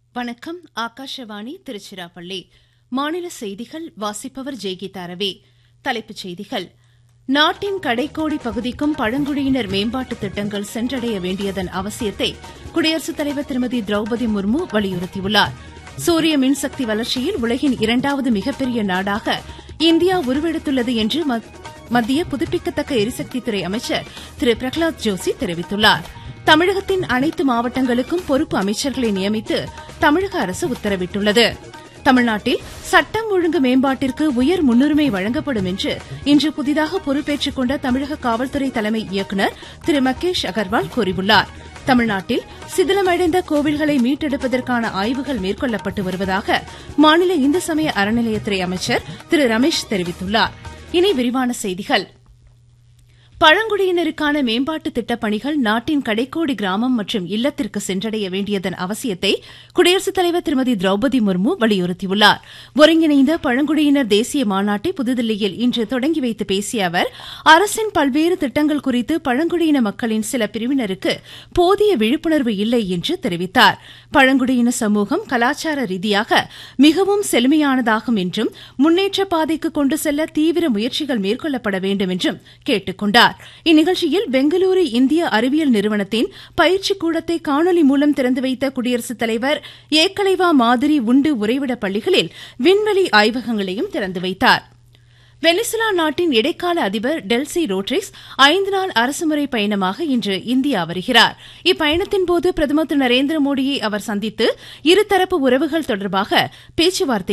வணக்கம் ஆகாஷவாணி திருச்சிராப்பள்ளி மாநில செய்திகள் வாசிப்பவர் ஜெய்கீதா ரவி தலைப்புச் செய்திகள் நாட்டின் கடைக்கோடி பகுதிக்கும் பழங்குடியினர் மேம்பாட்டு திட்டங்கள் சென்றடைய வேண்டியதன் அவசியத்தை குடியரசுத் தலைவர் திருமதி திரௌபதி முர்மு வலியுறுத்தியுள்ளார் சூரிய மின்சக்தி வளர்ச்சியில் உலகின் இரண்டாவது மிகப்பெரிய நாடாக இந்தியா உருவெடுத்துள்ளது என்று மத்திய புதுப்பிக்கத்தக்க எரிசக்தித்துறை அமைச்சர் திரு பிரகலாத் ஜோஷி தெரிவித்துள்ளார் தமிழகத்தின் அனைத்து மாவட்டங்களுக்கும் பொறுப்பு அமைச்சர்களை நியமித்து தமிழக அரசு உத்தரவிட்டுள்ளது தமிழ்நாட்டில் சட்டம் ஒழுங்கு மேம்பாட்டிற்கு உயர் முன்னுரிமை வழங்கப்படும் என்று இன்று புதிதாக பொறுப்பேற்றுக் கொண்ட தமிழக காவல்துறை தலைமை இயக்குநர் திரு மகேஷ் அகர்வால் கூறியுள்ளார் தமிழ்நாட்டில் சிதிலமடைந்த கோவில்களை மீட்டெடுப்பதற்கான ஆய்வுகள் மேற்கொள்ளப்பட்டு வருவதாக மாநில இந்து சமய அறநிலையத்துறை அமைச்சர் திரு ரமேஷ் தெரிவித்துள்ளார் இனி விரிவான செய்திகள் பழங்குடியினருக்கான மேம்பாட்டு திட்டப் பணிகள் நாட்டின் கடைக்கோடி கிராமம் மற்றும் இல்லத்திற்கு சென்றடைய வேண்டியதன் அவசியத்தை குடியரசுத் தலைவர் திருமதி திரௌபதி முர்மு வலியுறுத்தியுள்ளார் ஒருங்கிணைந்த பழங்குடியினர் தேசிய மாநாட்டை புதுதில்லியில் இன்று தொடங்கி வைத்து பேசிய அவர் அரசின் பல்வேறு திட்டங்கள் குறித்து பழங்குடியின மக்களின் சில பிரிவினருக்கு போதிய விழிப்புணர்வு இல்லை என்று தெரிவித்தார் பழங்குடியின சமூகம் கலாச்சார ரீதியாக மிகவும் செழுமையானதாகும் என்றும் முன்னேற்ற பாதைக்கு கொண்டு செல்ல தீவிர முயற்சிகள் மேற்கொள்ளப்பட வேண்டும் என்றும் கேட்டுக் கொண்டார் இந்நிகழ்ச்சியில் பெங்களூரு இந்திய அறிவியல் நிறுவனத்தின் பயிற்சி கூடத்தை காணொலி மூலம் திறந்து வைத்த குடியரசுத் தலைவர் ஏக்கலைவா மாதிரி உண்டு உறைவிட பள்ளிகளில் விண்வெளி ஆய்வகங்களையும் திறந்து வைத்தாா் வெனிசுலா நாட்டின் இடைக்கால அதிபர் டெல்சி ரோட்ரிக்ஸ் ஐந்து நாள் அரசுமுறை பயணமாக இன்று இந்தியா வருகிறார் இப்பயணத்தின்போது பிரதமர் திரு நரேந்திர மோடியை அவர் சந்தித்து இருதரப்பு உறவுகள் தொடர்பாக பேச்சுவார்த்தை